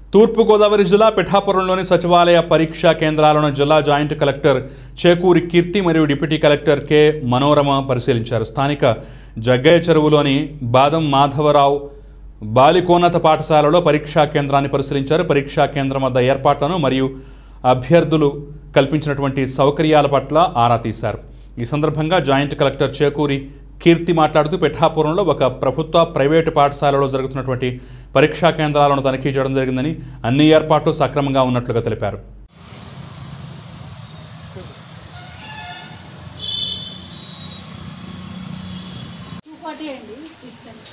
తూర్పుగోదావరి జిల్లా పిఠాపురంలోని సచివాలయ పరీక్షా కేంద్రాలను జిల్లా జాయింట్ కలెక్టర్ చేకూరి కీర్తి మరియు డిప్యూటీ కలెక్టర్ కె మనోరమ పరిశీలించారు స్థానిక జగ్గయ్య చెరువులోని బాదం మాధవరావు బాలికోన్నత పాఠశాలలో పరీక్షా కేంద్రాన్ని పరిశీలించారు పరీక్షా కేంద్రం వద్ద ఏర్పాట్లను మరియు అభ్యర్థులు కల్పించినటువంటి సౌకర్యాల పట్ల ఆరా తీశారు ఈ సందర్భంగా జాయింట్ కలెక్టర్ చేకూరి కీర్తి మాట్లాడుతూ పిఠాపురంలో ఒక ప్రభుత్వ ప్రైవేటు పాఠశాలలో జరుగుతున్నటువంటి పరీక్షా కేంద్రాలను తనిఖీ చేయడం జరిగిందని అన్ని ఏర్పాట్లు సక్రమంగా ఉన్నట్లుగా తెలిపారు టూ ఫార్టీ అండి డిస్టెన్స్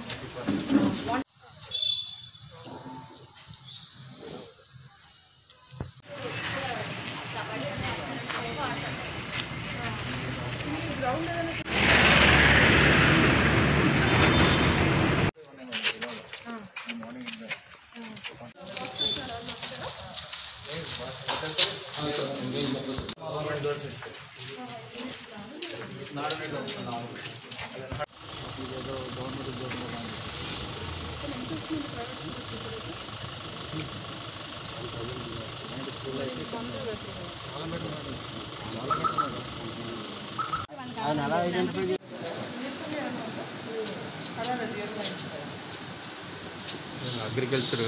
అగ్రికల్చర్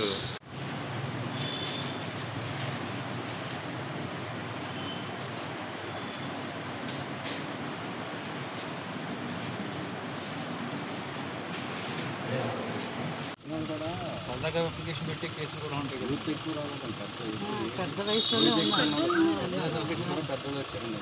సరదాగా అప్లికేషన్ పెట్టి కేసులు కూడా ఉంటాయి కదా పెద్ద వయసులోనే ఉన్నారు అప్లికేషన్ కూడా పెద్దలు వచ్చారండి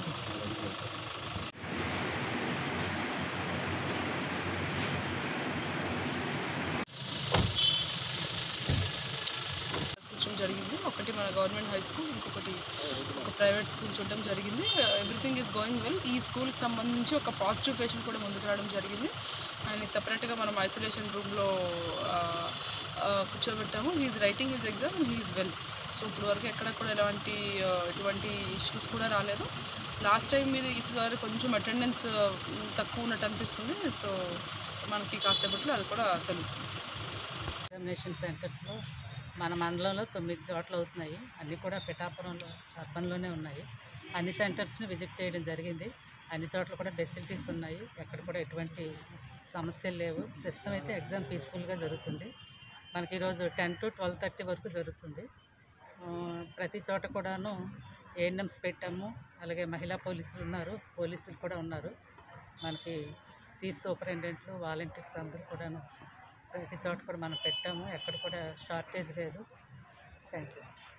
చూడడం జరిగింది ఒకటి మన గవర్నమెంట్ హై స్కూల్ ఇంకొకటి ఒక ప్రైవేట్ స్కూల్ చూడడం జరిగింది ఎవ్రీథింగ్ ఈజ్ గోయింగ్ వెల్ ఈ స్కూల్కి సంబంధించి ఒక పాజిటివ్ పేషెంట్ కూడా ముందుకు రావడం జరిగింది అండ్ సపరేట్గా మనం ఐసోలేషన్ రూమ్లో కూర్చోబెట్టాము he's writing his exam and he's well so ఇప్పుడు వరకు ఎక్కడ కూడా ఎలాంటి ఆ, ఎటువంటి ఇష్యూస్ కూడా రాలేదు లాస్ట్ టైం మీద ఈసారి కొంచెం అటెండెన్స్ తక్కువ ఉన్నట్టు అనిపిస్తుంది సో మనకి కాసేపట్లో అది కూడా తెలుస్తుంది ఎగ్జామినేషన్ సెంటర్స్లో మన మండలంలో తొమ్మిది చోట్ల అవుతున్నాయి అన్నీ కూడా పిఠాపురంలో అర్బన్లోనే ఉన్నాయి అన్ని సెంటర్స్ని విజిట్ చేయడం జరిగింది అన్ని చోట్ల కూడా ఫెసిలిటీస్ ఉన్నాయి ఎక్కడ కూడా ఎటువంటి సమస్యలు లేవు ప్రస్తుతం అయితే ఎగ్జామ్ పీస్ఫుల్గా జరుగుతుంది మనకి ఈరోజు టెన్ టు ట్వెల్వ్ థర్టీ వరకు జరుగుతుంది ఆ, ప్రతి చోట కూడాను ఏఎన్ఎంస్ పెట్టాము అలాగే మహిళా పోలీసులు ఉన్నారు పోలీసులు కూడా ఉన్నారు మనకి చీఫ్ సూపరింటెండెంట్లు వాలంటీర్స్ అందరూ కూడాను ప్రతి చోట కూడా మనం పెట్టాము ఎక్కడ కూడా షార్టేజ్ లేదు థ్యాంక్ యూ